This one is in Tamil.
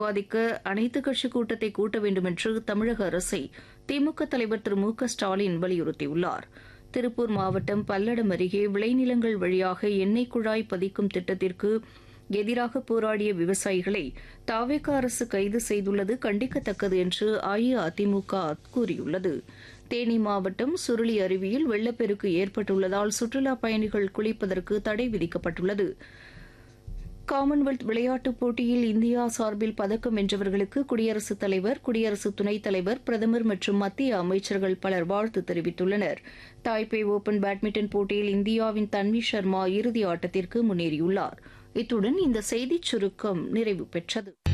விவாதிக்க அனைத்துக் கட்சி கூட்டத்தை கூட்ட வேண்டும் என்று தமிழக அரசை திமுக தலைவர் திரு மு க ஸ்டாலின் வலியுறுத்தியுள்ளார் திருப்பூர் மாவட்டம் பல்லடம் அருகே விளைநிலங்கள் வழியாக எண்ணெய் குழாய் பதிக்கும் திட்டத்திற்கு எதிராக போராடிய விவசாயிகளை தாவேக அரசு கைது செய்துள்ளது கண்டிக்கத்தக்கது என்று அஇஅதிமுக கூறியுள்ளது தேனி மாவட்டம் சுருளி அருவியில் வெள்ளப்பெருக்கு ஏற்பட்டுள்ளதால் சுற்றுலாப் பயணிகள் குளிப்பதற்கு தடை விதிக்கப்பட்டுள்ளது காமன்வெல்த் விளையாட்டுப் போட்டியில் இந்தியா சார்பில் பதக்கம் வென்றவர்களுக்கு குடியரசுத் தலைவர் குடியரசு துணைத் தலைவர் பிரதமர் மற்றும் மத்திய அமைச்சர்கள் பலர் வாழ்த்து தெரிவித்துள்ளனர் தாய்பே ஓபன் பேட்மிண்டன் போட்டியில் இந்தியாவின் தன்வி சர்மா இறுதி ஆட்டத்திற்கு முன்னேறியுள்ளார் இத்துடன் இந்த செய்திச் சுருக்கம் நிறைவு பெற்றது